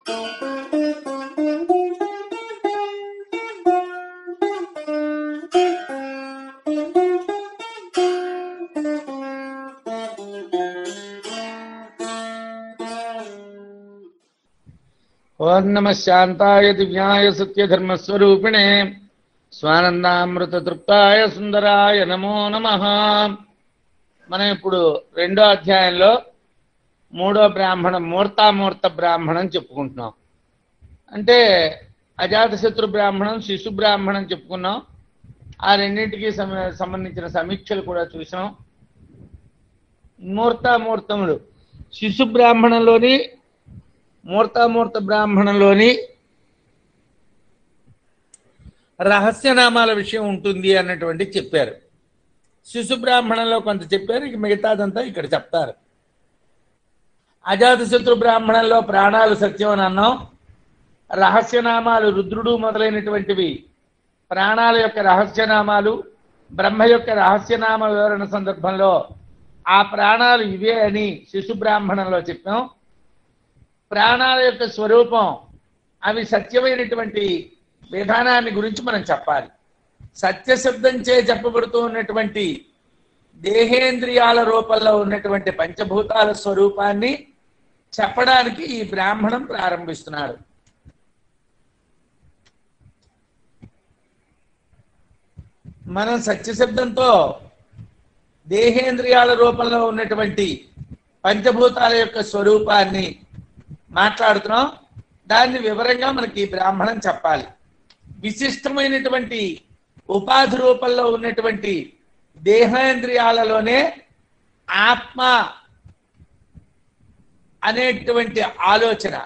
ఓం నమ శాంతాయ దివ్యాయ సత్యధర్మస్వరూపిణే స్వానందామృత తృప్తాయ సుందరాయ నమో నమ మనం ఇప్పుడు రెండో అధ్యాయంలో మూడో బ్రాహ్మణం మూర్తామూర్త బ్రాహ్మణం చెప్పుకుంటున్నాం అంటే అజాతశత్రు బ్రాహ్మణం శిశు బ్రాహ్మణం చెప్పుకున్నాం ఆ రెండింటికి సమ- సంబంధించిన సమీక్షలు కూడా చూసాం మూర్తామూర్తములు శిశు బ్రాహ్మణంలోని మూర్తామూర్త బ్రాహ్మణంలోని రహస్యనామాల విషయం ఉంటుంది అన్నటువంటి చెప్పారు శిశు బ్రాహ్మణంలో కొంత చెప్పారు ఇక మిగతాదంతా ఇక్కడ చెప్తారు అజాతశత్రు బ్రాహ్మణంలో ప్రాణాలు సత్యం అని అన్నాం రహస్యనామాలు రుద్రుడు మొదలైనటువంటివి ప్రాణాల యొక్క రహస్యనామాలు బ్రహ్మ యొక్క రహస్యనామ వివరణ సందర్భంలో ఆ ప్రాణాలు ఇవే అని శిశు బ్రాహ్మణంలో చెప్పాం ప్రాణాల యొక్క స్వరూపం అవి సత్యమైనటువంటి విధానాన్ని గురించి మనం చెప్పాలి సత్యశబ్దంచే చెప్పబడుతూ ఉన్నటువంటి దేహేంద్రియాల రూపంలో ఉన్నటువంటి పంచభూతాల స్వరూపాన్ని చెప్పడానికి ఈ బ్రాహ్మణం ప్రారంభిస్తున్నాడు మనం సత్యశబ్దంతో దేహేంద్రియాల రూపంలో ఉన్నటువంటి పంచభూతాల యొక్క స్వరూపాన్ని మాట్లాడుతున్నాం దాన్ని వివరంగా మనకి ఈ బ్రాహ్మణం చెప్పాలి విశిష్టమైనటువంటి ఉపాధి రూపంలో ఉన్నటువంటి దేహేంద్రియాలలోనే ఆత్మ అనేటువంటి ఆలోచన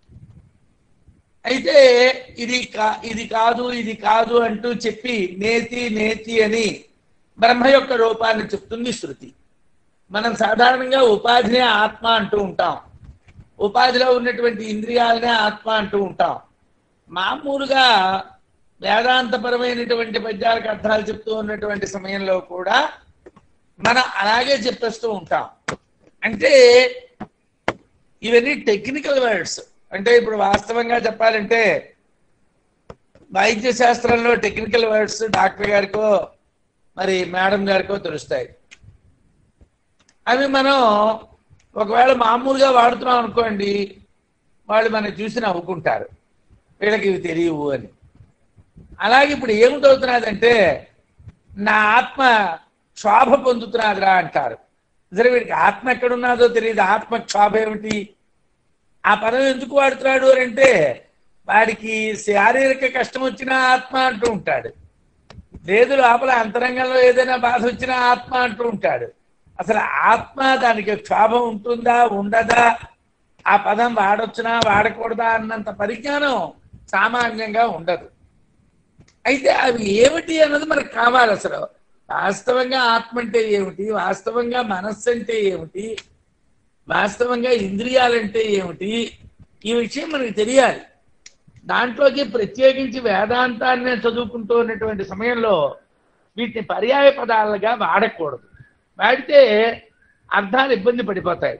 అయితే ఇది కా ఇది కాదు ఇది కాదు అంటూ చెప్పి నేతి నేతి అని బ్రహ్మ యొక్క రూపాన్ని చెప్తుంది శృతి మనం సాధారణంగా ఉపాధినే ఆత్మ అంటూ ఉంటాం ఉపాధిలో ఉన్నటువంటి ఇంద్రియాలనే ఆత్మ అంటూ ఉంటాం మామూలుగా వేదాంతపరమైనటువంటి పద్యాలకు అర్థాలు చెప్తూ ఉన్నటువంటి సమయంలో కూడా మనం అలాగే చెప్పేస్తూ ఉంటాం అంటే ఇవన్నీ టెక్నికల్ వర్డ్స్ అంటే ఇప్పుడు వాస్తవంగా చెప్పాలంటే వైద్య శాస్త్రంలో టెక్నికల్ వర్డ్స్ డాక్టర్ గారికో మరి మేడం గారికో తెలుస్తాయి అవి మనం ఒకవేళ మామూలుగా వాడుతున్నాం అనుకోండి వాళ్ళు మనం చూసి నవ్వుకుంటారు వీళ్ళకి ఇవి తెలియవు అని అలాగే ఇప్పుడు ఏమిటవుతున్నదంటే నా ఆత్మ క్షోభ పొందుతున్నదిరా అంటారు సరే వీడికి ఆత్మ ఎక్కడున్నదో తెలియదు ఆత్మ క్షోభ ఏమిటి ఆ పదం ఎందుకు వాడుతున్నాడు అని అంటే వాడికి శారీరక కష్టం వచ్చినా ఆత్మ అంటూ ఉంటాడు లేదు లోపల అంతరంగంలో ఏదైనా బాధ వచ్చినా ఆత్మ అంటూ ఉంటాడు అసలు ఆత్మ దానికి క్షోభ ఉంటుందా ఉండదా ఆ పదం వాడొచ్చునా వాడకూడదా అన్నంత పరిజ్ఞానం సామాన్యంగా ఉండదు అయితే అవి ఏమిటి అన్నది మనకు కావాలి అసలు వాస్తవంగా ఆత్మ అంటే ఏమిటి వాస్తవంగా మనస్సు అంటే ఏమిటి వాస్తవంగా ఇంద్రియాలంటే ఏమిటి ఈ విషయం మనకి తెలియాలి దాంట్లోకి ప్రత్యేకించి వేదాంతాన్ని చదువుకుంటూ ఉన్నటువంటి సమయంలో వీటిని పర్యాయ పదాలుగా వాడకూడదు వాడితే అర్థాలు ఇబ్బంది పడిపోతాయి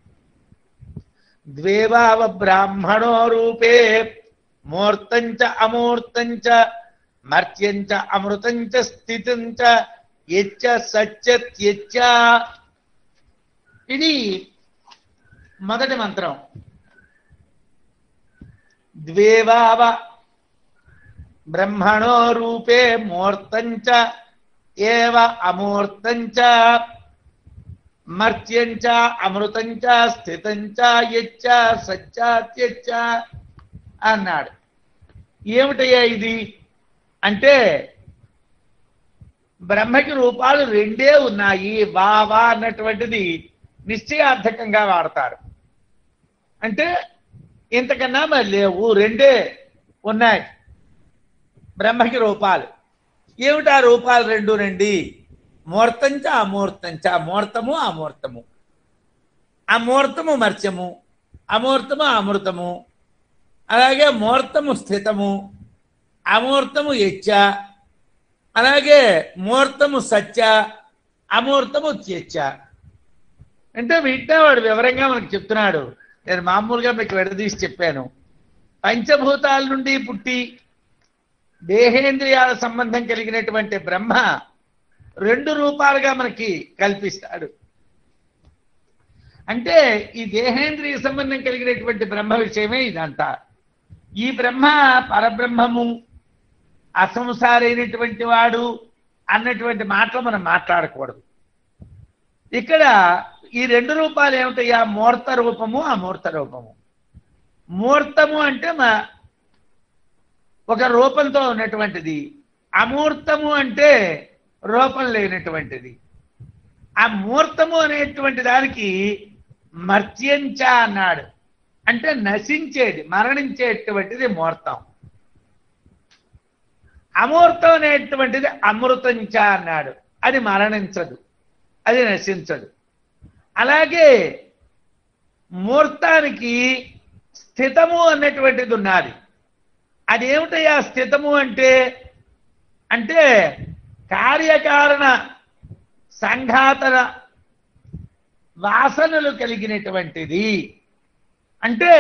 ద్వేవావ బ్రాహ్మణో రూపే మూర్తంచ అమూర్తంచ మర్త్యంచ అమృతంచ స్థితంచ యచ్చ సత్యత్యచ్చ ఇది మొదటి మంత్రం ద్వేవావ బ్రహ్మణో రూపే మూర్తంచ ఏవ అమూర్తంచ మర్త్యంచ అమృతంచ స్థితంచ యచ్చ సత్యాత్యచ్చ అన్నాడు ఏమిటయ్యా ఇది అంటే బ్రహ్మకి రూపాలు రెండే ఉన్నాయి వావా అన్నటువంటిది నిశ్చయార్థకంగా వాడతారు అంటే ఇంతకన్నా మరి లేవు రెండే ఉన్నాయి బ్రహ్మకి రూపాలు ఏమిటా రూపాలు రెండు రండి మూర్తంచ అమూర్తంచ మూర్తము అమూర్తము అమూర్తము మర్చము అమూర్తము అమృతము అలాగే మూర్తము స్థితము అమూర్తము యచ్చ అలాగే మూర్తము సత్య అమూర్తము త్యచ్చ అంటే వీటినే వాడు వివరంగా మనకు చెప్తున్నాడు నేను మామూలుగా మీకు విడదీసి చెప్పాను పంచభూతాల నుండి పుట్టి దేహేంద్రియాల సంబంధం కలిగినటువంటి బ్రహ్మ రెండు రూపాలుగా మనకి కల్పిస్తాడు అంటే ఈ దేహేంద్రియ సంబంధం కలిగినటువంటి బ్రహ్మ విషయమే ఇదంతా ఈ బ్రహ్మ పరబ్రహ్మము అసంసారైనటువంటి వాడు అన్నటువంటి మాటలు మనం మాట్లాడకూడదు ఇక్కడ ఈ రెండు రూపాలు ఏమిటయ్యా మూర్త రూపము అమూర్త రూపము మూర్తము అంటే మా ఒక రూపంతో ఉన్నటువంటిది అమూర్తము అంటే రూపం లేనటువంటిది ఆ మూర్తము అనేటువంటి దానికి మర్త్యంచ అన్నాడు అంటే నశించేది మరణించేటువంటిది మూర్తం అమూర్తం అనేటువంటిది అమృతంచ అన్నాడు అది మరణించదు అది నశించదు అలాగే మూర్తానికి స్థితము అన్నటువంటిది ఉన్నది అదేమిటయ్యా స్థితము అంటే అంటే కార్యకారణ సంఘాతన వాసనలు కలిగినటువంటిది అంటే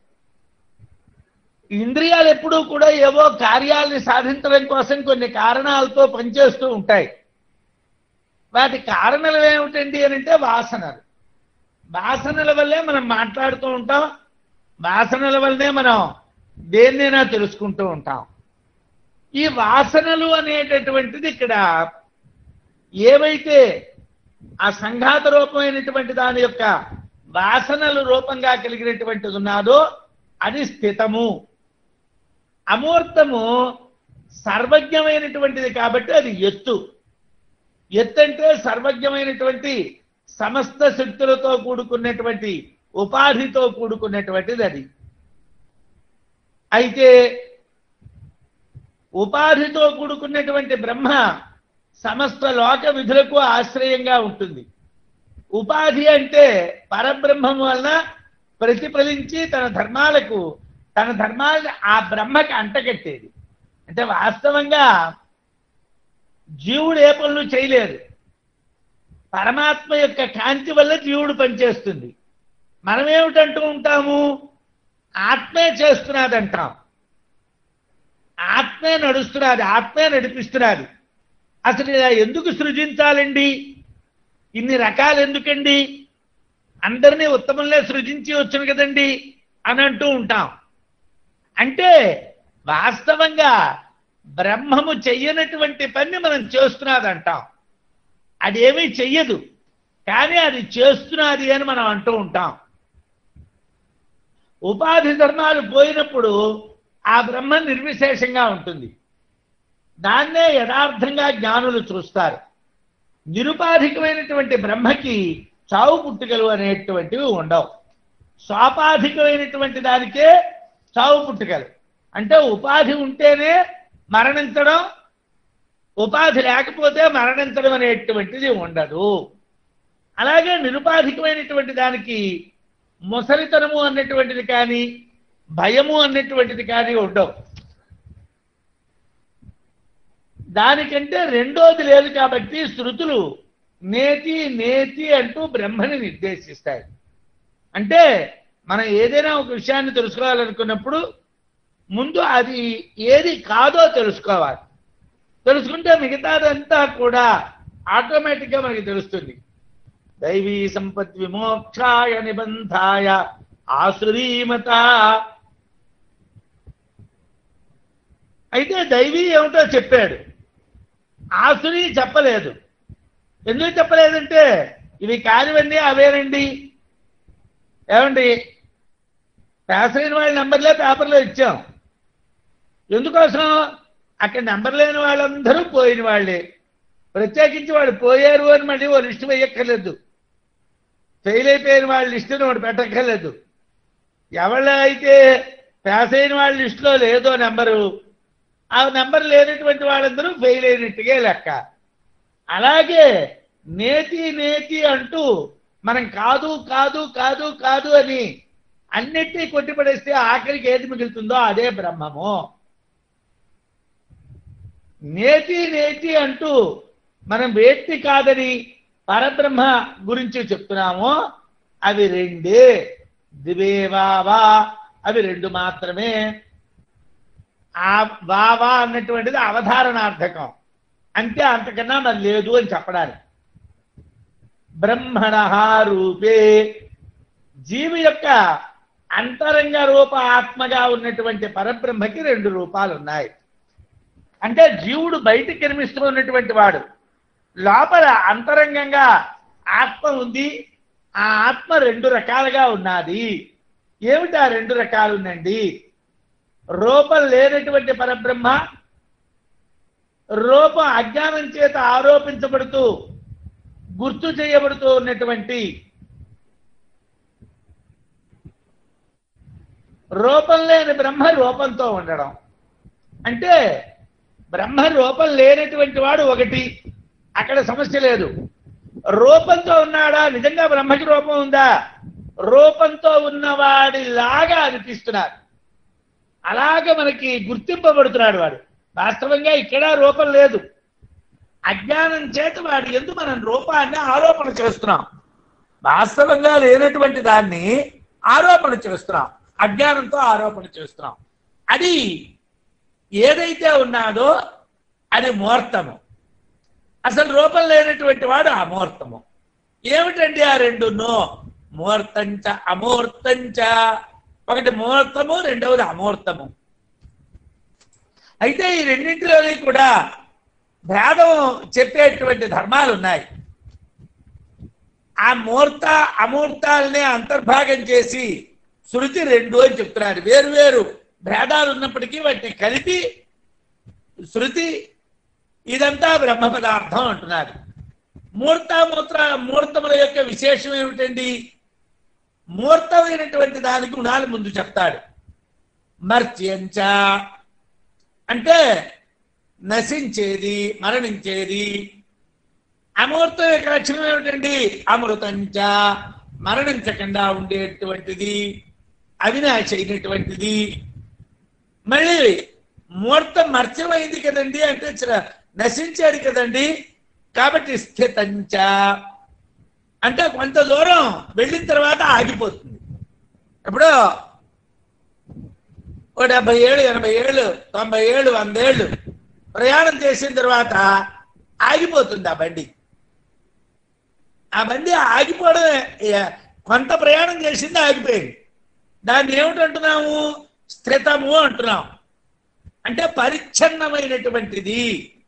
ఇంద్రియాలు ఎప్పుడూ కూడా ఏవో కార్యాలని సాధించడం కోసం కొన్ని కారణాలతో పనిచేస్తూ ఉంటాయి వాటి కారణాలు ఏమిటండి అని అంటే వాసనలు వాసనల వల్లే మనం మాట్లాడుతూ ఉంటాం వాసనల వల్లనే మనం దేన్నైనా తెలుసుకుంటూ ఉంటాం ఈ వాసనలు అనేటటువంటిది ఇక్కడ ఏవైతే ఆ సంఘాత రూపమైనటువంటి దాని యొక్క వాసనలు రూపంగా కలిగినటువంటిది ఉన్నదో అది స్థితము అమూర్తము సర్వజ్ఞమైనటువంటిది కాబట్టి అది ఎత్తు ఎత్తు అంటే సర్వజ్ఞమైనటువంటి సమస్త శక్తులతో కూడుకున్నటువంటి ఉపాధితో కూడుకున్నటువంటిది అది అయితే ఉపాధితో కూడుకున్నటువంటి బ్రహ్మ సమస్త లోక విధులకు ఆశ్రయంగా ఉంటుంది ఉపాధి అంటే పరబ్రహ్మం వలన ప్రతిఫలించి తన ధర్మాలకు తన ధర్మాలను ఆ బ్రహ్మకి అంటగట్టేది అంటే వాస్తవంగా జీవుడు ఏ పనులు చేయలేదు పరమాత్మ యొక్క కాంతి వల్ల జీవుడు పనిచేస్తుంది మనం ఏమిటంటూ ఉంటాము ఆత్మే చేస్తున్నది అంటాం ఆత్మే నడుస్తున్నది ఆత్మే నడిపిస్తున్నది అసలు ఇలా ఎందుకు సృజించాలండి ఇన్ని రకాలు ఎందుకండి అందరినీ ఉత్తమంలో సృజించి వచ్చును కదండి అని అంటూ ఉంటాం అంటే వాస్తవంగా బ్రహ్మము చెయ్యనటువంటి పని మనం చేస్తున్నది అంటాం అదేమీ చెయ్యదు కానీ అది చేస్తున్నది అని మనం అంటూ ఉంటాం ఉపాధి ధర్మాలు పోయినప్పుడు ఆ బ్రహ్మ నిర్విశేషంగా ఉంటుంది దాన్నే యథార్థంగా జ్ఞానులు చూస్తారు నిరుపాధికమైనటువంటి బ్రహ్మకి చావు పుట్టుకలు అనేటువంటివి ఉండవు స్వాపాధికమైనటువంటి దానికే చావు పుట్టుకలు అంటే ఉపాధి ఉంటేనే మరణించడం ఉపాధి లేకపోతే మరణించడం అనేటువంటిది ఉండదు అలాగే నిరుపాధికమైనటువంటి దానికి ముసలితనము అన్నటువంటిది కానీ భయము అన్నటువంటిది కానీ ఉండవు దానికంటే రెండోది లేదు కాబట్టి శృతులు నేతి నేతి అంటూ బ్రహ్మని నిర్దేశిస్తాయి అంటే మనం ఏదైనా ఒక విషయాన్ని తెలుసుకోవాలనుకున్నప్పుడు ముందు అది ఏది కాదో తెలుసుకోవాలి తెలుసుకుంటే మిగతాదంతా కూడా ఆటోమేటిక్గా మనకి తెలుస్తుంది దైవీ సంపత్ విమోక్షాయ నిబంధాయ ఆశ్రీమత అయితే దైవీ ఏమిటో చెప్పాడు ఆసురి చెప్పలేదు ఎందుకు చెప్పలేదంటే ఇవి కానివన్నీ అవేనండి ఏమండి పాస్ అయిన వాళ్ళ నెంబర్లే పేపర్లో ఇచ్చాం ఎందుకోసం అక్కడ నెంబర్ లేని వాళ్ళందరూ పోయిన వాళ్ళే ప్రత్యేకించి వాళ్ళు పోయారు అని మళ్ళీ ఓ లిస్టు వేయక్కర్లేదు ఫెయిల్ అయిపోయిన వాళ్ళ లిస్టుని ఒకటి పెట్టక్కర్లేదు ఎవళ్ళ అయితే పాస్ అయిన వాళ్ళ లిస్టులో లేదో నెంబరు ఆ నెంబర్ లేనటువంటి వాళ్ళందరూ ఫెయిల్ అయినట్టుగా లెక్క అలాగే నేతి నేతి అంటూ మనం కాదు కాదు కాదు కాదు అని అన్నిటినీ కొట్టిపడేస్తే ఆఖరికి ఏది మిగులుతుందో అదే బ్రహ్మము నేతి నేతి అంటూ మనం వేట్టి కాదని పరబ్రహ్మ గురించి చెప్తున్నాము అవి రెండే దివేవావా అవి రెండు మాత్రమే ఆ వా వా అన్నటువంటిది అవధారణార్థకం అంతే అంతకన్నా మరి లేదు అని చెప్పడానికి బ్రహ్మణ రూపే జీవి యొక్క అంతరంగ రూప ఆత్మగా ఉన్నటువంటి పరబ్రహ్మకి రెండు రూపాలు ఉన్నాయి అంటే జీవుడు బయటికి కనిపిస్తూ ఉన్నటువంటి వాడు లోపల అంతరంగంగా ఆత్మ ఉంది ఆ ఆత్మ రెండు రకాలుగా ఉన్నది ఏమిటి ఆ రెండు రకాలు ఉందండి రూపం లేనటువంటి పరబ్రహ్మ రూపం అజ్ఞానం చేత ఆరోపించబడుతూ గుర్తు చేయబడుతూ ఉన్నటువంటి రూపం లేని బ్రహ్మ రూపంతో ఉండడం అంటే బ్రహ్మ రూపం లేనటువంటి వాడు ఒకటి అక్కడ సమస్య లేదు రూపంతో ఉన్నాడా నిజంగా బ్రహ్మకి రూపం ఉందా రూపంతో ఉన్నవాడిలాగా అనిపిస్తున్నారు అలాగ మనకి గుర్తింపబడుతున్నాడు వాడు వాస్తవంగా ఇక్కడ రూపం లేదు అజ్ఞానం చేత వాడు ఎందు మనం రూపాన్ని ఆరోపణ చేస్తున్నాం వాస్తవంగా లేనటువంటి దాన్ని ఆరోపణ చేస్తున్నాం అజ్ఞానంతో ఆరోపణ చేస్తున్నాం అది ఏదైతే ఉన్నాదో అది మూర్తము అసలు రూపం లేనటువంటి వాడు అమూర్తము ఏమిటండి ఆ రెండును మూర్తంచ అమూర్తంచ ఒకటి మూర్తము రెండవది అమూర్తము అయితే ఈ రెండింటిలోని కూడా భేదం చెప్పేటువంటి ధర్మాలు ఉన్నాయి ఆ మూర్త అమూర్తాలనే అంతర్భాగం చేసి శృతి రెండు అని చెప్తున్నారు వేరు వేరు భేదాలు ఉన్నప్పటికీ వాటిని కలిపి శృతి ఇదంతా బ్రహ్మ పదార్థం అంటున్నారు మూర్త మూత్ర మూర్తముల యొక్క విశేషం ఏమిటండి మూర్తమైనటువంటి దానికి గుణాలు ముందు చెప్తాడు మర్త్యంచ అంటే నశించేది మరణించేది అమూర్తం యొక్క లక్షణం ఏమిటండి అమృతంచ మరణించకుండా ఉండేటువంటిది అవినాశ అయినటువంటిది మళ్ళీ మూర్తం మర్చమైంది కదండి అంటే చ- నశించాడు కదండి కాబట్టి స్థితంచ అంటే కొంత దూరం వెళ్ళిన తర్వాత ఆగిపోతుంది ఇప్పుడు ఓ డెబ్బై ఏళ్ళు ఎనభై ఏళ్ళు తొంభై ఏళ్ళు వంద ఏళ్ళు ప్రయాణం చేసిన తర్వాత ఆగిపోతుంది ఆ బండి ఆ బండి ఆగిపోవడం ఏ- కొంత ప్రయాణం చేసింది ఆగిపోయింది దాన్ని ఏమిటంటున్నాము స్థితము అంటున్నాం అంటే పరిచ్ఛన్నమైనటువంటిది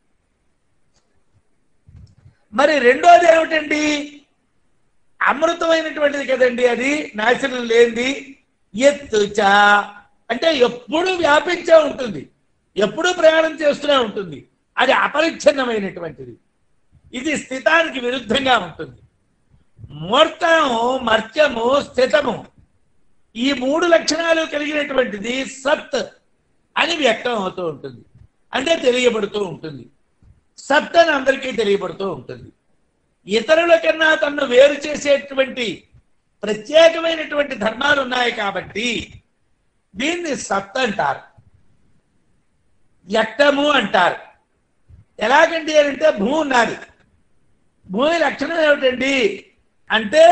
మరి రెండోది ఏమిటండి అమృతమైనటువంటిది కదండి అది నాశనం లేనిది ఎత్తుచ అంటే ఎప్పుడూ వ్యాపించే ఉంటుంది ఎప్పుడూ ప్రయాణం చేస్తూనే ఉంటుంది అది అపరిచ్ఛిన్నమైనటువంటిది ఇది స్థితానికి విరుద్ధంగా ఉంటుంది మూర్తము మర్త్యము స్థితము ఈ మూడు లక్షణాలు కలిగినటువంటిది సత్ అని వ్యక్తం అవుతూ ఉంటుంది అంటే తెలియబడుతూ ఉంటుంది సత్ అని అందరికీ తెలియబడుతూ ఉంటుంది ఇతరుల కన్నా తన్ను వేరు చేసేటువంటి ప్రత్యేకమైనటువంటి ధర్మాలు ఉన్నాయి కాబట్టి దీన్ని సత్ అంటారు వ్యక్తము అంటారు ఎలాగండి అని అంటే భూమి ఉన్నది భూమి లక్షణం ఏమిటండి అంటే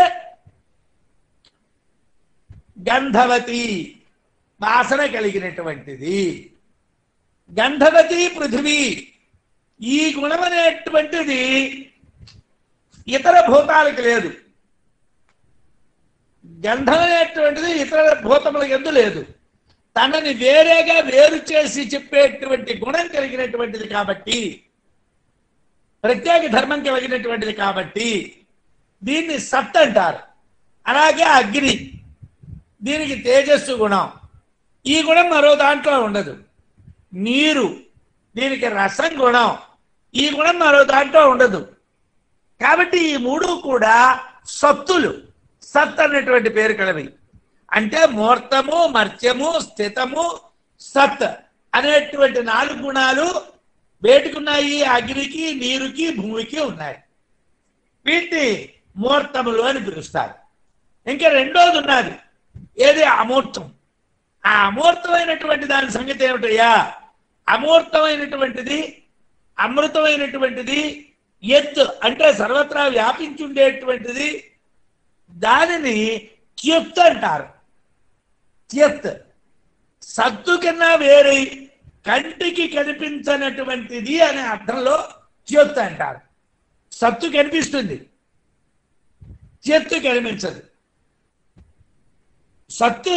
గంధవతి వాసన కలిగినటువంటిది గంధవతి పృథివీ ఈ గుణం అనేటువంటిది ఇతర భూతాలకు లేదు గంధం అనేటువంటిది ఇతర భూతముల ఎందు లేదు తనని వేరేగా వేరు చేసి చెప్పేటువంటి గుణం కలిగినటువంటిది కాబట్టి ప్రత్యేక ధర్మం కలిగినటువంటిది కాబట్టి దీన్ని సత్ అంటారు అలాగే అగ్ని దీనికి తేజస్సు గుణం ఈ గుణం మరో దాంట్లో ఉండదు నీరు దీనికి రసం గుణం ఈ గుణం మరో దాంట్లో ఉండదు కాబట్టి ఈ మూడు కూడా సత్తులు సత్ అన్నటువంటి పేరు కలవి అంటే మూర్తము మర్త్యము స్థితము సత్ అనేటువంటి నాలుగు గుణాలు వేటుకున్నాయి అగ్నికి నీరుకి భూమికి ఉన్నాయి వీటిని మూర్తములు అని పిలుస్తారు ఇంకా రెండోది ఉన్నది ఏది అమూర్తం ఆ అమూర్తమైనటువంటి దాని సంగతి ఏమిటయ్యా అమూర్తమైనటువంటిది అమృతమైనటువంటిది ఎత్ అంటే సర్వత్రా వ్యాపించుండేటువంటిది దానిని త్యుత్ అంటారు త్యత్ సత్తు కన్నా వేరే కంటికి కనిపించనటువంటిది అనే అర్థంలో చేత్తు అంటారు సత్తు కనిపిస్తుంది చేత్తు కనిపించదు సత్తు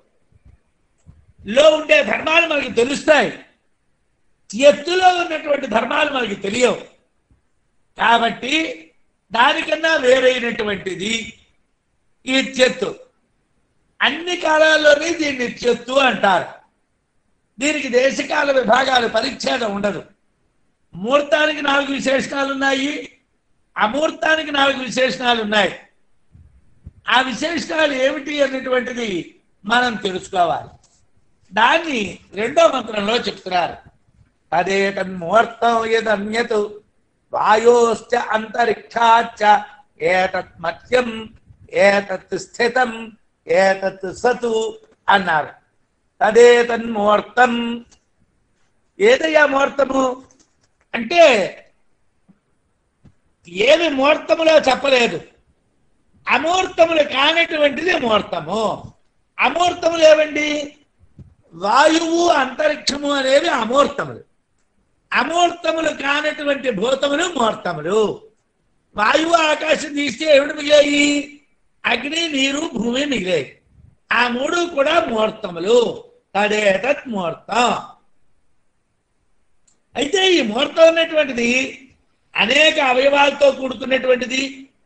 లో ఉండే ధర్మాలు మనకి తెలుస్తాయి ఎత్తులో ఉన్నటువంటి ధర్మాలు మనకి తెలియవు కాబట్టి దానికన్నా వేరైనటువంటిది ఈ చెత్తు అన్ని కాలాల్లోనే దీన్ని చెత్తు అంటారు దీనికి దేశకాల విభాగాలు పరిచ్ఛేదం ఉండదు ముహూర్తానికి నాలుగు విశేషణాలు ఉన్నాయి అమూర్తానికి నాలుగు విశేషణాలు ఉన్నాయి ఆ విశేషణాలు ఏమిటి అన్నటువంటిది మనం తెలుసుకోవాలి దాన్ని రెండో మంత్రంలో చెప్తున్నారు అదే తన్ముహూర్తం యదన్యత్ వాయోశ్చ అంతరిక్షాచ్చ ఏతత్ మత్యం ఏతత్ స్థితం ఏతత్ సతు అన్నారు అదే తన్ముహూర్తం ఏదయ్యా ముహూర్తము అంటే ఏమి ముహూర్తములో చెప్పలేదు అమూర్తములు కానటువంటిది ముహూర్తము అమూర్తములు ఏవండి వాయువు అంతరిక్షము అనేవి అమూర్తములు అమూర్తములు కానటువంటి భూతములు ముహూర్తములు వాయువు ఆకాశం తీస్తే ఏమిటి మిగిలాయి అగ్ని నీరు భూమి మిగిలాయి ఆ మూడు కూడా ముహూర్తములు తదేతత్ ముహూర్తం అయితే ఈ ముహూర్తం ఉన్నటువంటిది అనేక అవయవాలతో కూడుకున్నటువంటిది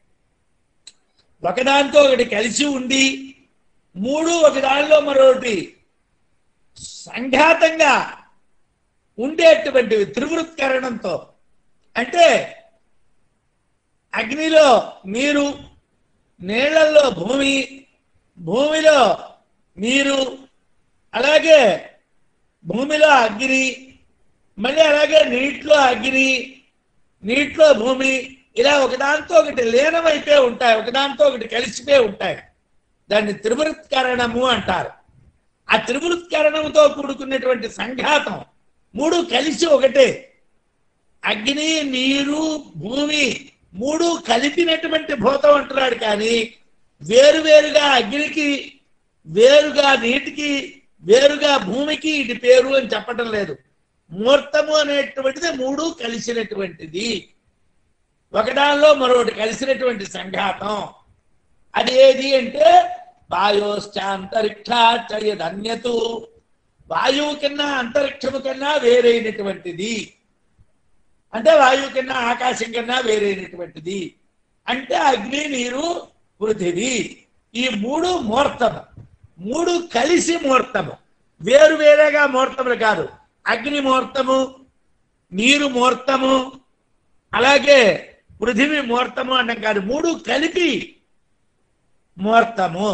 ఒకదాంతో ఒకటి కలిసి ఉండి మూడు ఒకదానిలో మరొకటి సంఘాతంగా ఉండేటువంటివి త్రివృత్కరణంతో అంటే అగ్నిలో నీరు నీళ్లలో భూమి భూమిలో నీరు అలాగే భూమిలో అగ్ని మళ్ళీ అలాగే నీటిలో అగ్ని నీటిలో భూమి ఇలా ఒకదాంతో ఒకటి లీనమైతే ఉంటాయి ఒకదాంతో ఒకటి కలిసిపోయి ఉంటాయి దాన్ని త్రివృత్కరణము అంటారు ఆ త్రివృత్కరణంతో కూడుకున్నటువంటి సంఘాతం మూడు కలిసి ఒకటే అగ్ని నీరు భూమి మూడు కలిపినటువంటి భూతం అంటున్నాడు కానీ వేరువేరుగా అగ్నికి వేరుగా నీటికి వేరుగా భూమికి ఇది పేరు అని చెప్పటం లేదు ముహూర్తము అనేటువంటిది మూడు కలిసినటువంటిది ఒకదానిలో మరొకటి కలిసినటువంటి సంఘాతం అది ఏది అంటే వాయోశ్చాంతరిక్షాచయదన్యతు వాయువు కన్నా అంతరిక్షము కన్నా వేరైనటువంటిది అంటే వాయువు కన్నా ఆకాశం కన్నా వేరైనటువంటిది అంటే అగ్ని నీరు పృథివీ ఈ మూడు ముహూర్తము మూడు కలిసి ముహూర్తము వేరు వేరేగా ముహూర్తములు కాదు అగ్ని ముహూర్తము నీరు ముహూర్తము అలాగే పృథివీ ముహూర్తము అంటాం కాదు మూడు కలిపి ముహూర్తము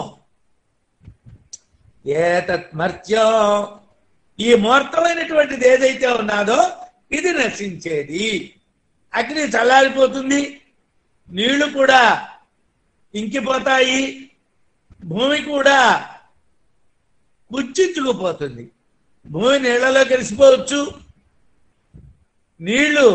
ఏతత్ మర్త్యం ఈ ముహూర్తమైనటువంటిది ఏదైతే ఉన్నదో ఇది నశించేది అగ్ని చల్లారిపోతుంది నీళ్లు కూడా ఇంకిపోతాయి భూమి కూడా కుచ్చించుకుపోతుంది భూమి నీళ్లలో కలిసిపోవచ్చు నీళ్లు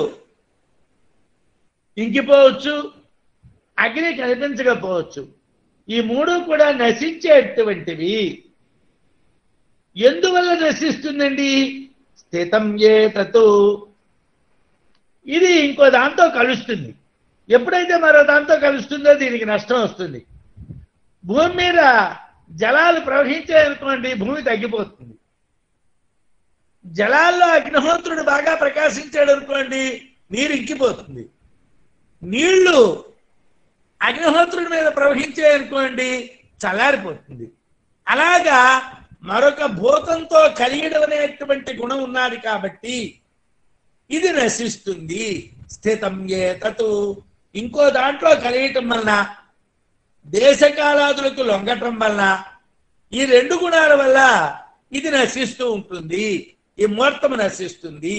ఇంకిపోవచ్చు అగ్ని కనిపించకపోవచ్చు ఈ మూడు కూడా నశించేటువంటివి ఎందువల్ల నశిస్తుందండి స్థితం ఏ తతు ఇది ఇంకో దాంతో కలుస్తుంది ఎప్పుడైతే మరో దాంతో కలుస్తుందో దీనికి నష్టం వస్తుంది భూమి మీద జలాలు ప్రవహించాయనుకోండి భూమి తగ్గిపోతుంది జలాల్లో అగ్నిహోత్రుడు బాగా ప్రకాశించాడు అనుకోండి నీరు ఇంకిపోతుంది నీళ్లు అగ్నిహోత్రుడి మీద ప్రవహించాయనుకోండి చల్లారిపోతుంది అలాగా మరొక భూతంతో కలియడం అనేటువంటి గుణం ఉన్నది కాబట్టి ఇది నశిస్తుంది స్థితం ఏ తతు ఇంకో దాంట్లో కలియటం వలన దేశకాలాదులకు లొంగటం వలన ఈ రెండు గుణాల వల్ల ఇది నశిస్తూ ఉంటుంది ఈ ముహూర్తం నశిస్తుంది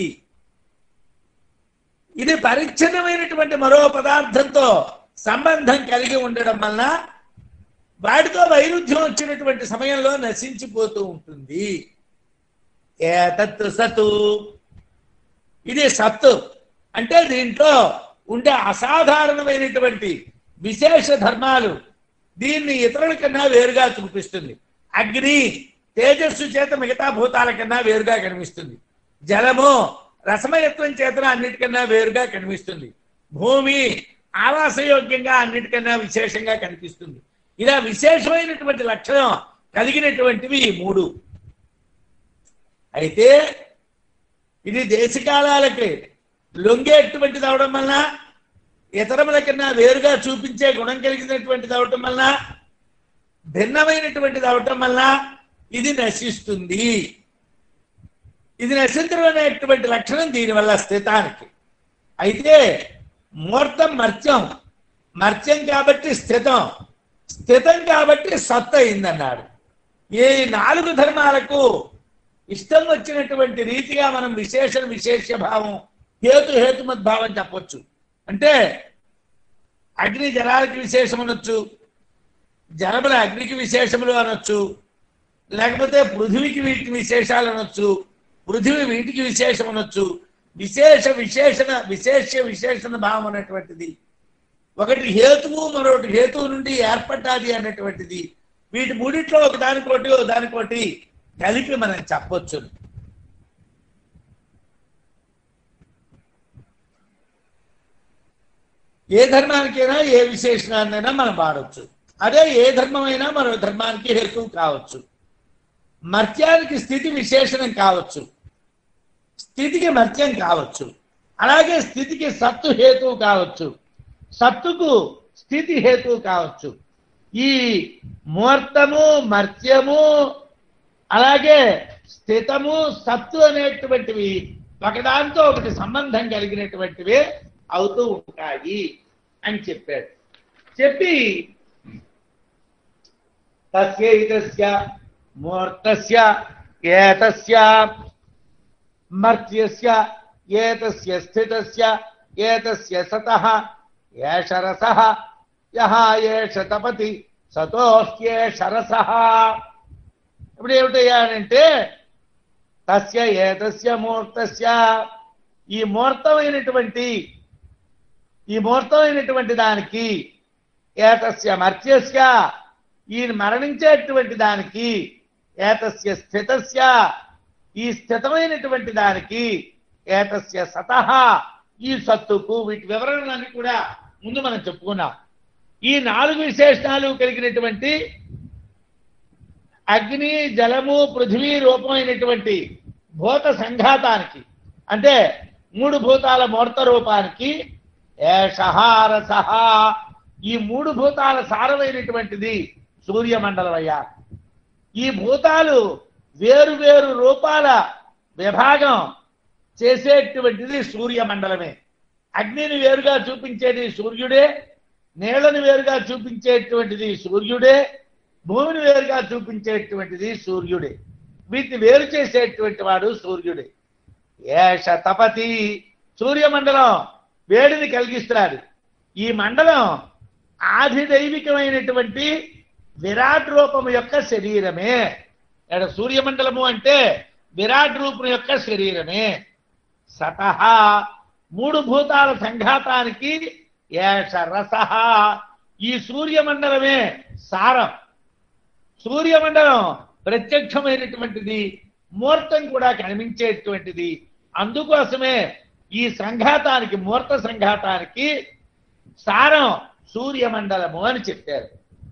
ఇది పరిచ్ఛిన్నమైనటువంటి మరో పదార్థంతో సంబంధం కలిగి ఉండడం వలన వాటితో వైరుధ్యం వచ్చినటువంటి సమయంలో నశించిపోతూ ఉంటుంది ఏతత్ సతు ఇది సత్తు అంటే దీంట్లో ఉండే అసాధారణమైనటువంటి విశేష ధర్మాలు దీన్ని ఇతరుల కన్నా వేరుగా చూపిస్తుంది అగ్ని తేజస్సు చేత మిగతా భూతాల కన్నా వేరుగా కనిపిస్తుంది జలము రసమయత్వం చేతన అన్నిటికన్నా వేరుగా కనిపిస్తుంది భూమి ఆవాసయోగ్యంగా అన్నిటికన్నా విశేషంగా కనిపిస్తుంది ఇలా విశేషమైనటువంటి లక్షణం కలిగినటువంటివి ఈ మూడు అయితే ఇది దేశకాలాలకి లొంగేటువంటిది అవడం వలన ఇతరముల కన్నా వేరుగా చూపించే గుణం కలిగినటువంటిది అవటం వలన భిన్నమైనటువంటిది అవటం వలన ఇది నశిస్తుంది ఇది నశించడం అనేటువంటి లక్షణం దీనివల్ల స్థితానికి అయితే మూర్తం మర్త్యం మర్త్యం కాబట్టి స్థితం స్థితం కాబట్టి సత్ అయిందన్నాడు ఈ నాలుగు ధర్మాలకు ఇష్టం వచ్చినటువంటి రీతిగా మనం విశేషణ విశేష భావం హేతు హేతుమద్భావం చెప్పొచ్చు అంటే అగ్ని జలాలకి విశేషం అనొచ్చు జలముల అగ్నికి విశేషములు అనొచ్చు లేకపోతే పృథివికి వీటికి విశేషాలు అనొచ్చు పృథివి వీటికి విశేషం అనొచ్చు విశేష విశేషణ విశేష విశేషణ భావం అనేటువంటిది ఒకటి హేతువు మరొకటి హేతువు నుండి ఏర్పడ్డాది అన్నటువంటిది వీటి మూడిట్లో ఒక దానికోటి ఒక దానికోటి కలిపి మనం చెప్పొచ్చు ఏ ధర్మానికైనా ఏ విశేషణాన్నైనా మనం వాడవచ్చు అదే ఏ ధర్మమైనా మరో ధర్మానికి హేతువు కావచ్చు మర్త్యానికి స్థితి విశేషణం కావచ్చు స్థితికి మర్త్యం కావచ్చు అలాగే స్థితికి సత్తు హేతువు కావచ్చు సత్తుకు స్థితి హేతువు కావచ్చు ఈ మూర్తము మర్త్యము అలాగే స్థితము సత్తు అనేటువంటివి ఒకదాంతో ఒకటి సంబంధం కలిగినటువంటివే అవుతూ ఉంటాయి అని చెప్పాడు చెప్పి తస్యైతస్య మూర్తస్య ఏతస్య మర్త్యస్య ఏతస్య స్థితస్య ఏతస్య సతః ఏష రసః యహ ఏష తపతి సతోహ్యేష రసః ఇప్పుడు ఏమిటయ్యా అంటే తస్య ఏతస్య మూర్తస్య ఈ మూర్తమైనటువంటి ఈ మూర్తమైనటువంటి దానికి ఏతస్య మర్త్యస్య ఈ మరణించేటువంటి దానికి ఏతస్య స్థితస్య ఈ స్థితమైనటువంటి దానికి ఏతస్య సతహ ఈ సత్తుకు వీటి వివరణలన్నీ కూడా ముందు మనం చెప్పుకున్నాం ఈ నాలుగు విశేషణాలు కలిగినటువంటి అగ్ని జలము పృథివీ రూపమైనటువంటి భూత సంఘాతానికి అంటే మూడు భూతాల మూర్త రూపానికి ఏషహారసహ ఈ మూడు భూతాల సారమైనటువంటిది సూర్యమండలం అయ్యా ఈ భూతాలు వేరు వేరు రూపాల విభాగం చేసేటువంటిది సూర్యమండలమే అగ్నిని వేరుగా చూపించేది సూర్యుడే నీళ్లను వేరుగా చూపించేటువంటిది సూర్యుడే భూమిని వేరుగా చూపించేటువంటిది సూర్యుడే వీటిని వేరు చేసేటువంటి వాడు సూర్యుడే ఏష తపతి సూర్యమండలం వేడిని కలిగిస్తున్నాడు ఈ మండలం ఆధిదైవికమైనటువంటి విరాట్ రూపం యొక్క శరీరమే ఇక్కడ సూర్యమండలము అంటే విరాట్ రూపం యొక్క శరీరమే సతహ మూడు భూతాల సంఘాతానికి ఏష రస ఈ సూర్యమండలమే సారం సూర్యమండలం ప్రత్యక్షమైనటువంటిది మూర్తం కూడా కనిపించేటువంటిది అందుకోసమే ఈ సంఘాతానికి మూర్త సంఘాతానికి సారం సూర్యమండలము అని చెప్పారు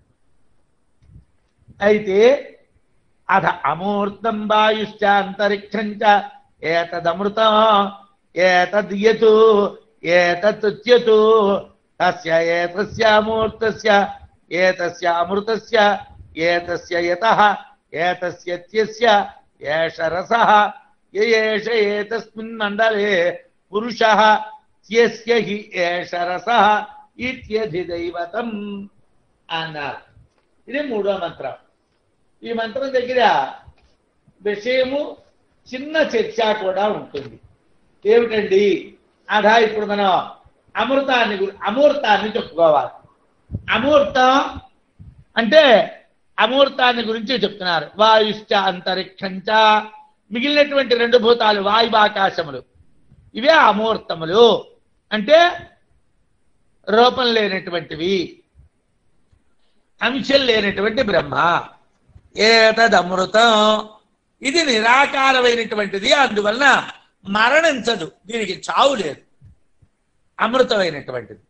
అయితే అధ అమూర్తం వాయుశ్చ అంతరిక్షం చ ఏతదమృతం ఏతద్యతు ఏతత్యతు తస్య ఏతస్య అమూర్తస్య ఏతస్య అమృతస్య ఏతస్య యతః ఏతస్య త్యస్య ఏష రసః ఏష ఏతస్మిన్ మండలే పురుషः త్యస్య హి ఏష రసః ఇత్యధిదైవతం అన్నారు ఇది మూడో మంత్రం ఈ మంత్రం దగ్గర విషయము చిన్న చర్చ కూడా ఉంటుంది ఏమిటండి అదా ఇప్పుడు మనం అమృతాన్ని గు- అమూర్తాన్ని చెప్పుకోవాలి అమూర్తం అంటే అమూర్తాన్ని గురించి చెప్తున్నారు వాయుశ్చ అంతరిక్షంచ మిగిలినటువంటి రెండు భూతాలు వాయువాకాశములు ఇవే అమూర్తములు అంటే రూపం లేనటువంటివి అంశం లేనటువంటి బ్రహ్మ ఏతదమృతం ఇది నిరాకారమైనటువంటిది అందువలన మరణించదు దీనికి చావు లేదు అమృతమైనటువంటిది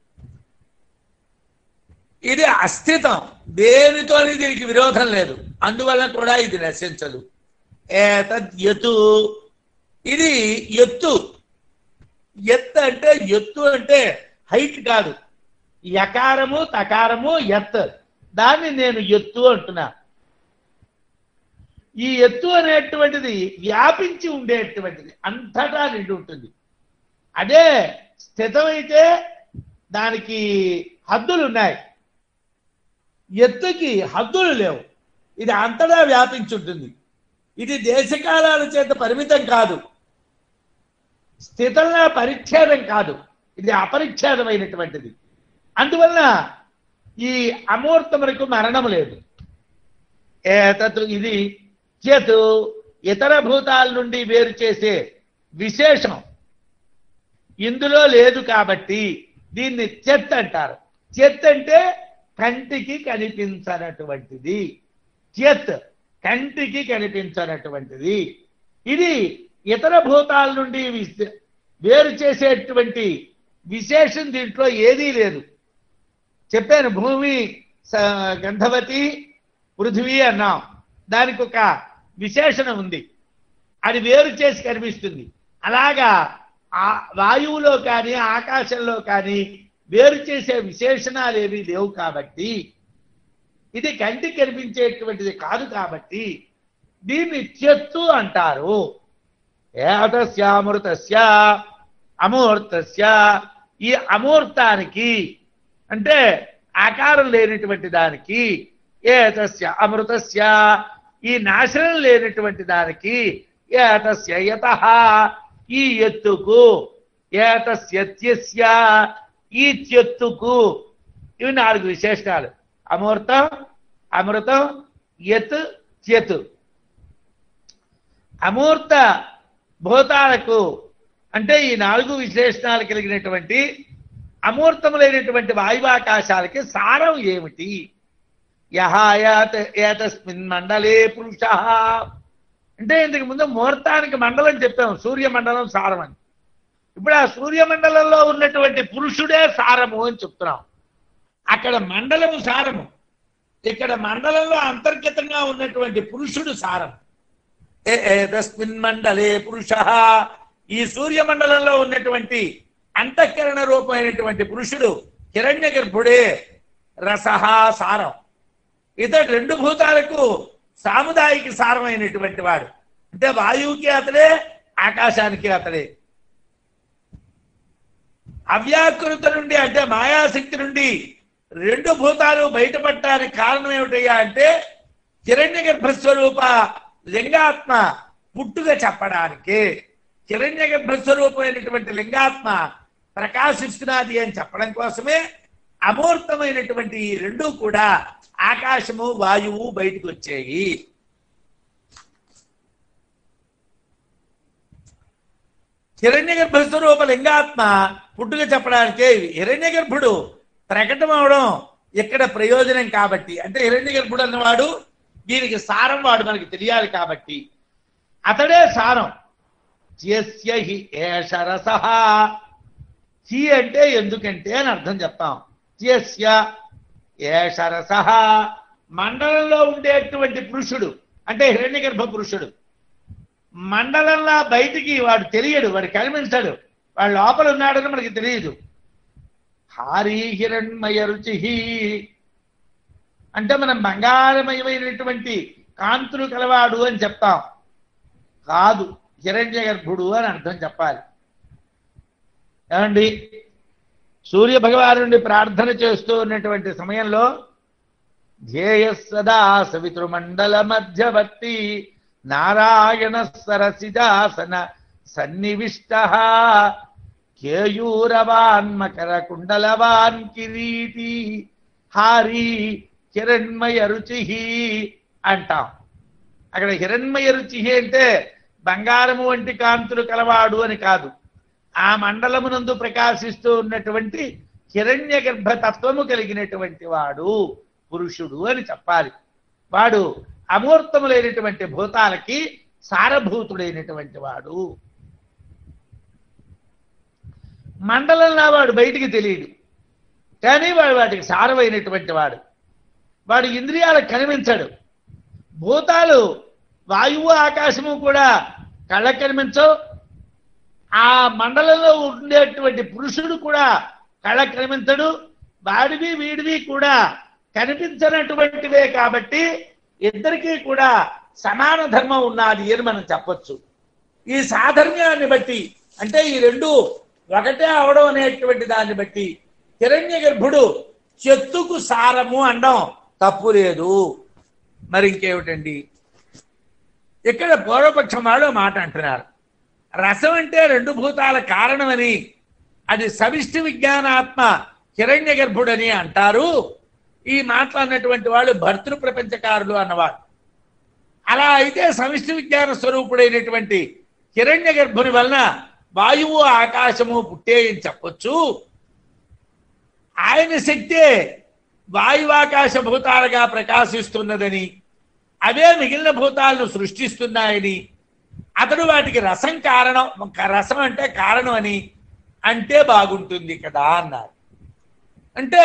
ఇది అస్థితం దేనితోని దీనికి విరోధం లేదు అందువలన కూడా ఇది నశించదు ఏతద్ యతు ఇది ఎత్తు ఎత్తు అంటే ఎత్తు అంటే హైట్ కాదు యకారము తకారము ఎత్ దాన్ని నేను ఎత్తు అంటున్నా ఈ ఎత్తు అనేటువంటిది వ్యాపించి ఉండేటువంటిది అంతటా నిండి ఉంటుంది అదే స్థితమైతే దానికి హద్దులు ఉన్నాయి ఎత్తుకి హద్దులు లేవు ఇది అంతటా వ్యాపించి ఉంటుంది ఇది దేశకాలాల చేత పరిమితం కాదు స్థితంగా పరిచ్ఛేదం కాదు ఇది అపరిచ్ఛేదమైనటువంటిది అందువలన ఈ అమూర్తములకు మరణం లేదు ఏతత్ ఇది చేతు ఇతర భూతాల నుండి వేరు చేసే విశేషం ఇందులో లేదు కాబట్టి దీన్ని చెత్త అంటారు చెత్త అంటే కంటికి కనిపించనటువంటిది చెత్ కంటికి కనిపించనటువంటిది ఇది ఇతర భూతాల నుండి విశ- వేరు చేసేటువంటి విశేషం దీంట్లో ఏదీ లేదు చెప్పాను భూమి స- గంధవతి పృథివీ అన్నాం దానికి ఒక విశేషణం ఉంది అది వేరు చేసి కనిపిస్తుంది అలాగా ఆ వాయువులో కానీ ఆకాశంలో కానీ వేరు చేసే విశేషణాలు ఏవి లేవు కాబట్టి ఇది కంటికి కనిపించేటువంటిది కాదు కాబట్టి దీన్ని చెత్తు అంటారు ఏతస్య అమృతస్య అమూర్తస్య ఈ అమూర్తానికి అంటే ఆకారం లేనటువంటి దానికి ఏతస్య అమృతస్య ఈ నాశనం లేనటువంటి దానికి ఏతస్య యత ఈ ఎత్తుకు ఏతస్యత్యస్య ఈ చెత్తుకు ఇవి నాలుగు విశేషణాలు అమూర్తం అమృతం యత్ చేతు అమూర్త భూతాలకు అంటే ఈ నాలుగు విశేషణాలు కలిగినటువంటి అమూర్తములైనటువంటి వాయువాకాశాలకి సారం ఏమిటి యహ యాత- ఏతస్మిన్ మండలే పురుష అంటే ఇంతకు ముందు ముహూర్తానికి మండలం చెప్పాము సూర్యమండలం సారం అని ఇప్పుడు ఆ సూర్యమండలంలో ఉన్నటువంటి పురుషుడే సారము అని చెప్తున్నాం అక్కడ మండలము సారము ఇక్కడ మండలంలో అంతర్గతంగా ఉన్నటువంటి పురుషుడు సారం ఏ- ఏతస్మిన్ మండలే పురుష ఈ సూర్యమండలంలో ఉన్నటువంటి అంతఃకరణ రూపమైనటువంటి పురుషుడు హిరణ్య గర్భుడే రసహ సారం ఇతడు రెండు భూతాలకు సాముదాయిక సారమైనటువంటి వాడు అంటే వాయువుకి అతడే ఆకాశానికి అతడే అవ్యాకృత నుండి అంటే మాయాశక్తి నుండి రెండు భూతాలు బయటపడటానికి కారణం ఏమిటయ్యా అంటే హిరణ్య గర్భస్వరూప లింగాత్మ పుట్టుక చెప్పడానికి హిరణ్య గర్భస్వరూపమైనటువంటి లింగాత్మ ప్రకాశిస్తున్నది అని చెప్పడం కోసమే అమూర్తమైనటువంటి ఈ రెండు కూడా ఆకాశము వాయువు బయటకు వచ్చాయి హిరణ్య గర్భస్వరూప లింగాత్మ పుట్టుక చెప్పడానికే హిరణ్య గర్భుడు ప్రకటన అవడం ఇక్కడ ప్రయోజనం కాబట్టి అంటే హిరణ్య గర్భుడు అన్నవాడు దీనికి సారం వాడు మనకి తెలియాలి కాబట్టి అతడే సారం చ్యస్య హి ఏష రసః చి అంటే ఎందుకంటే అని అర్థం చెప్తాం చ్యస్య ఏష రసః మండలంలో ఉండేటువంటి పురుషుడు అంటే హిరణ్య గర్భ పురుషుడు మండలంలో బయటికి వాడు తెలియడు వాడు కనిపించాడు వాడు లోపల ఉన్నాడని మనకి తెలియదు హారీ హిరణ్మయ రుచి అంటే మనం బంగారమయమైనటువంటి కాంతులు కలవాడు అని చెప్తాం కాదు హిరణ్య గర్భుడు అని అర్థం చెప్పాలి ఏమండి సూర్య భగవానుడి ప్రార్థన చేస్తూ ఉన్నటువంటి సమయంలో ధ్యేయ సదా సవితృమండల మధ్యవర్తి నారాయణ సరసిజాసన సన్నివిష్ట కేయూరవాన్ మకర కుండలవాన్ కిరీటి హారి హిరణ్మయ రుచి అంటాం అక్కడ హిరణ్మయ రుచి అంటే బంగారము వంటి కాంతులు కలవాడు అని కాదు ఆ మండలమునందు ప్రకాశిస్తూ ఉన్నటువంటి హిరణ్య గర్భ తత్వము కలిగినటువంటి వాడు పురుషుడు అని చెప్పాలి వాడు అమూర్తములైనటువంటి భూతాలకి సారభూతుడైనటువంటి వాడు మండలంలో వాడు బయటికి తెలియడు కానీ వాడు వాటికి సారమైనటువంటి వాడు వాడు ఇంద్రియాలకు కనిపించడు భూతాలు వాయువు ఆకాశము కూడా కళ్ళకు కనిపించవు ఆ మండలంలో ఉండేటువంటి పురుషుడు కూడా కళ్ళకు కనిపించడు వాడివి వీడివి కూడా కనిపించినటువంటివే కాబట్టి ఇద్దరికీ కూడా సమాన ధర్మం ఉన్నది అని మనం చెప్పొచ్చు ఈ సాధర్మ్యాన్ని బట్టి అంటే ఈ రెండు ఒకటే అవడం అనేటువంటి దాన్ని బట్టి హిరణ్య గర్భుడు చెత్తుకు సారము అనడం తప్పు లేదు మరి ఇంకేమిటండి ఇక్కడ పూర్వపక్షం వాళ్ళు మాట అంటున్నారు రసం అంటే రెండు భూతాల కారణమని అది సమిష్టి విజ్ఞానాత్మ హిరణ్య గర్భుడని అంటారు ఈ మాట్లాడినటువంటి వాళ్ళు భర్తృ ప్రపంచకారులు అన్నవాడు అలా అయితే సమిష్టి విజ్ఞాన స్వరూపుడైనటువంటి హిరణ్య గర్భుని వలన వాయువు ఆకాశము పుట్టేయని చెప్పొచ్చు ఆయన శక్తే వాయువాకాశ భూతాలుగా ప్రకాశిస్తున్నదని అవే మిగిలిన భూతాలను సృష్టిస్తున్నాయని అతడు వాటికి రసం కారణం రసం అంటే కారణం అని అంటే బాగుంటుంది కదా అన్నారు అంటే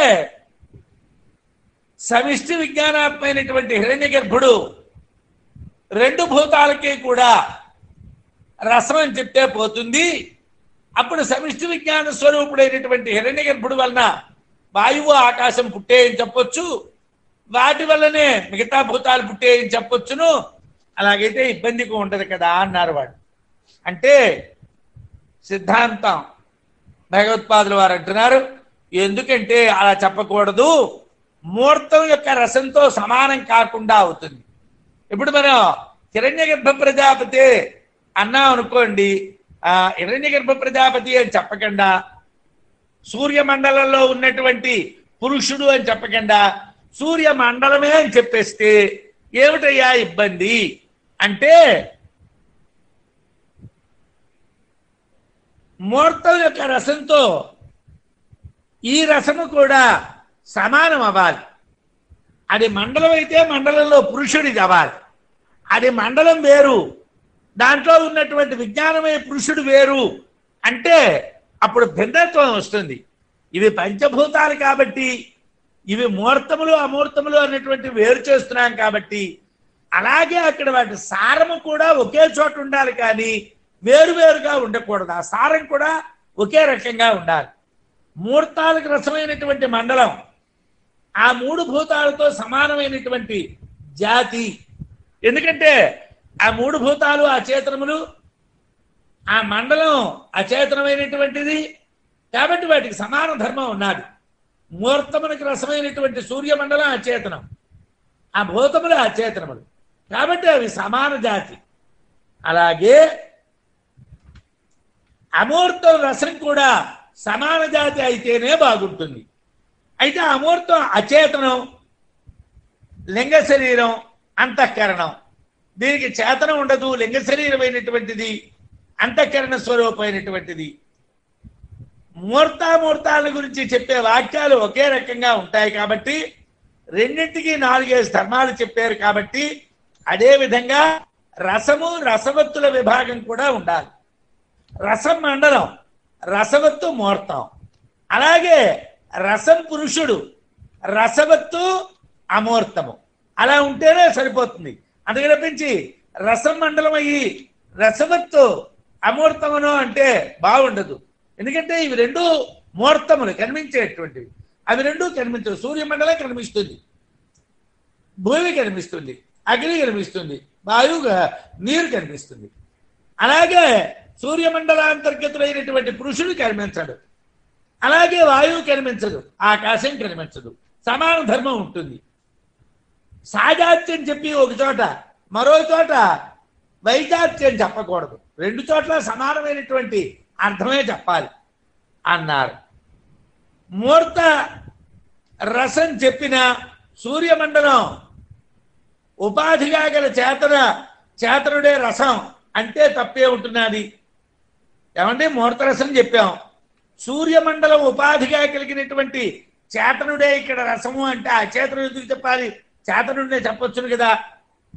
సమిష్టి విజ్ఞానాత్మైనటువంటి హిరణ్య గర్భుడు రెండు భూతాలకి కూడా రసం అని చెప్తే పోతుంది అప్పుడు సమిష్టి విజ్ఞాన స్వరూపుడైనటువంటి హిరణ్య గర్భుడు వలన వాయువు ఆకాశం పుట్టేయని చెప్పొచ్చు వాటి వల్లనే మిగతా భూతాలు పుట్టేయని చెప్పొచ్చును అలాగైతే ఇబ్బందిగా ఉండదు కదా అన్నారు వాడు అంటే సిద్ధాంతం భగవత్పాదులు వారు అంటున్నారు ఎందుకంటే అలా చెప్పకూడదు మూర్తం యొక్క రసంతో సమానం కాకుండా అవుతుంది ఇప్పుడు మనం హిరణ్య గర్భ ప్రజాపతి అన్నాం అనుకోండి ఆ హిరణ్య గర్భ ప్రజాపతి అని చెప్పకుండా సూర్యమండలంలో ఉన్నటువంటి పురుషుడు అని చెప్పకుండా సూర్య మండలమే అని చెప్పేస్తే ఏమిటయ్యా ఇబ్బంది అంటే మూర్తం యొక్క రసంతో ఈ రసము కూడా సమానం అవ్వాలి అది మండలం అయితే మండలంలో పురుషుడిది అవ్వాలి అది మండలం వేరు దాంట్లో ఉన్నటువంటి విజ్ఞానమే పురుషుడు వేరు అంటే అప్పుడు భిన్నత్వం వస్తుంది ఇవి పంచభూతాలు కాబట్టి ఇవి మూర్తములు అమూర్తములు అనేటువంటి వేరు చేస్తున్నాం కాబట్టి అలాగే అక్కడ వాటి సారము కూడా ఒకే చోట ఉండాలి కానీ వేరువేరుగా ఉండకూడదు ఆ సారం కూడా ఒకే రకంగా ఉండాలి మూర్తాలకు రసమైనటువంటి మండలం ఆ మూడు భూతాలతో సమానమైనటువంటి జాతి ఎందుకంటే ఆ మూడు భూతాలు అచేతనములు ఆ మండలం అచేతనమైనటువంటిది కాబట్టి వాటికి సమాన ధర్మం ఉన్నది మూర్తమునికి రసమైనటువంటి సూర్యమండలం అచేతనం ఆ భూతములు అచేతనములు కాబట్టి అవి సమాన జాతి అలాగే అమూర్తం రసం కూడా సమాన జాతి అయితేనే బాగుంటుంది అయితే అమూర్తం అచేతనం లింగ శరీరం అంతఃకరణం దీనికి చేతనం ఉండదు లింగ శరీరమైనటువంటిది అంతఃకరణ స్వరూపమైనటువంటిది మూర్తామూర్తాల గురించి చెప్పే వాక్యాలు ఒకే రకంగా ఉంటాయి కాబట్టి రెండింటికి నాలుగేసి ధర్మాలు చెప్పారు కాబట్టి అదే విధంగా రసము రసవత్తుల విభాగం కూడా ఉండాలి రసం మండలం రసవత్తు మూర్తం అలాగే రసం పురుషుడు రసవత్తు అమూర్తము అలా ఉంటేనే సరిపోతుంది అందుకని తప్పించి రసం మండలం అయ్యి రసవత్తు అమూర్తమును అంటే బాగుండదు ఎందుకంటే ఇవి రెండు మూర్తములు కనిపించేటువంటివి అవి రెండు కనిపించవు సూర్యమండలం కనిపిస్తుంది భూమి కనిపిస్తుంది అగ్ని కనిపిస్తుంది వాయువు క- నీరు కనిపిస్తుంది అలాగే సూర్యమండలాంతర్గతులైనటువంటి పురుషుడు కనిపించడు అలాగే వాయువు కనిపించదు ఆకాశం కనిపించదు సమాన ధర్మం ఉంటుంది సాజాత్యం చెప్పి ఒక చోట మరో చోట వైజాత్యం చెప్పకూడదు రెండు చోట్ల సమానమైనటువంటి అర్థమే చెప్పాలి అన్నారు మూర్త రసం చెప్పిన సూర్యమండలం ఉపాధిగా గల చేతన చేతనుడే రసం అంటే తప్పే ఉంటున్నది ఏమంటే మూర్తరసం చెప్పాం సూర్యమండలం ఉపాధిగా కలిగినటువంటి చేతనుడే ఇక్కడ రసము అంటే ఆ చేతను ఎందుకు చెప్పాలి చేతనుడే చెప్పొచ్చును కదా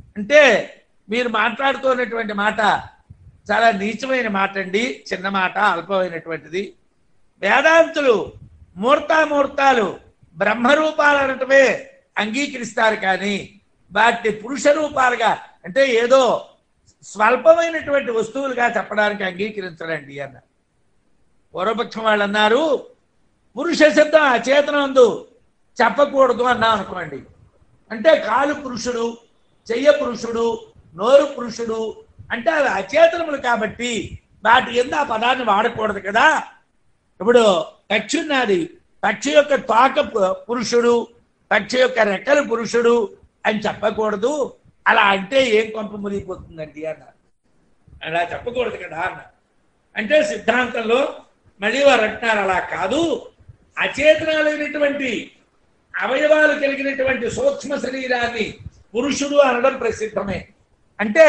అంటే మీరు మాట్లాడుతున్నటువంటి మాట చాలా నీచమైన మాట అండి చిన్న మాట అల్పమైనటువంటిది వేదాంతులు మూర్తామూర్తాలు బ్రహ్మరూపాలు అనటమే అంగీకరిస్తారు కానీ వాటిని పురుష రూపాలుగా అంటే ఏదో స్వల్పమైనటువంటి వస్తువులుగా చెప్పడానికి అంగీకరించడండి అన్నారు పూర్వపక్షం వాళ్ళు అన్నారు పురుష శబ్దం అచేతనందు చెప్పకూడదు అన్నాం అనుకోండి అంటే కాలు పురుషుడు చెయ్య పురుషుడు నోరు పురుషుడు అంటే అవి అచేతనములు కాబట్టి వాటి ఎందు ఆ పదాన్ని వాడకూడదు కదా ఇప్పుడు పక్షి ఉన్నది పక్షి యొక్క తోక పు- పురుషుడు పక్షి యొక్క రెక్కలు పురుషుడు అని చెప్పకూడదు అలా అంటే ఏం కొంప మునిగిపోతుందండి అన్నారు అలా చెప్పకూడదు కదా అన్నారు అంటే సిద్ధాంతంలో మళ్ళీ వారు అంటున్నారు అలా కాదు అచేతనాలైనటువంటి అవయవాలు కలిగినటువంటి సూక్ష్మ శరీరాన్ని పురుషుడు అనడం ప్రసిద్ధమే అంటే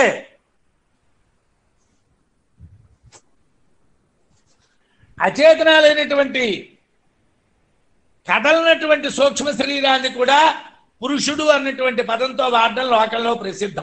అచేతనాలైనటువంటి కదలనటువంటి సూక్ష్మ శరీరాన్ని కూడా పురుషుడు అన్నటువంటి పదంతో వాడడం లోకంలో ప్రసిద్ధం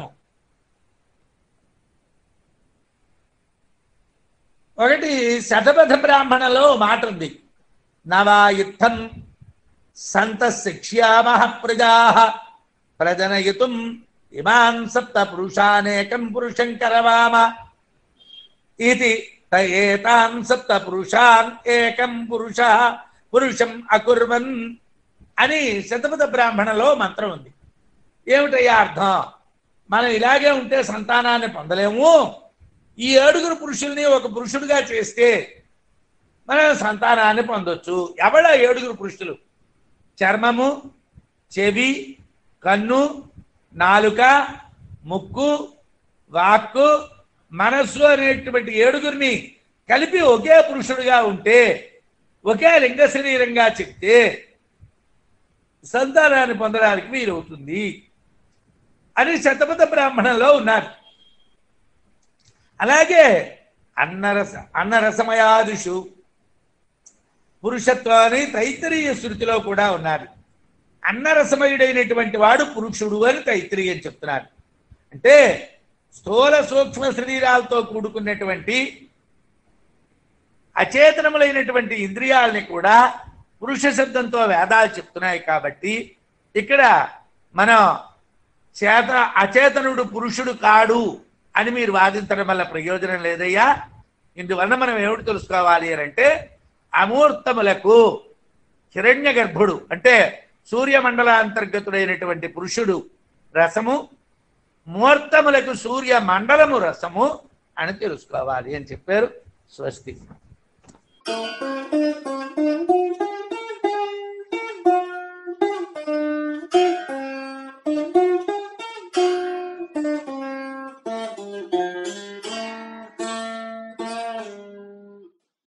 ఒకటి శతపథ బ్రాహ్మణలో మాట ఉంది నవాయుత్థం సంత శిక్ష్యామహ ప్రజా ప్రజనయుతుం ఇమాన్ సప్త పురుషానేకం పురుషం కరవామ ఇది తయేతాన్ సప్త పురుషాన్ ఏకం పురుష పురుషం అకుర్వన్ అని శతపథ బ్రాహ్మణలో మంత్రం ఉంది ఏమిటయ్యా అర్థం మనం ఇలాగే ఉంటే సంతానాన్ని పొందలేము ఈ ఏడుగురు పురుషుల్ని ఒక పురుషుడిగా చేస్తే మనం సంతానాన్ని పొందొచ్చు ఎవడ ఏడుగురు పురుషులు చర్మము చెవి కన్ను నాలుక ముక్కు వాక్కు మనస్సు అనేటువంటి ఏడుగురిని కలిపి ఒకే పురుషుడిగా ఉంటే ఒకే లింగ శరీరంగా చెప్తే సంతానాన్ని పొందడానికి వీలవుతుంది అని శతపథ బ్రాహ్మణంలో ఉన్నారు అలాగే అన్నరస అన్నరసమయాదిషు పురుషత్వాన్ని తైత్తరీయ శృతిలో కూడా ఉన్నారు అన్నరసమయుడైనటువంటి వాడు పురుషుడు అని తైత్తరీయం చెప్తున్నారు అంటే స్థూల సూక్ష్మ శరీరాలతో కూడుకున్నటువంటి అచేతనములైనటువంటి ఇంద్రియాలని కూడా పురుష శబ్దంతో వేదాలు చెప్తున్నాయి కాబట్టి ఇక్కడ మనం చేత అచేతనుడు పురుషుడు కాడు అని మీరు వాదించడం వల్ల ప్రయోజనం లేదయ్యా ఇందువల్ల మనం ఏమిటి తెలుసుకోవాలి అని అంటే అమూర్తములకు హిరణ్య గర్భుడు అంటే సూర్యమండలాంతర్గతుడైనటువంటి పురుషుడు రసము మూర్తములకు సూర్య మండలము రసము అని తెలుసుకోవాలి అని చెప్పారు స్వస్తి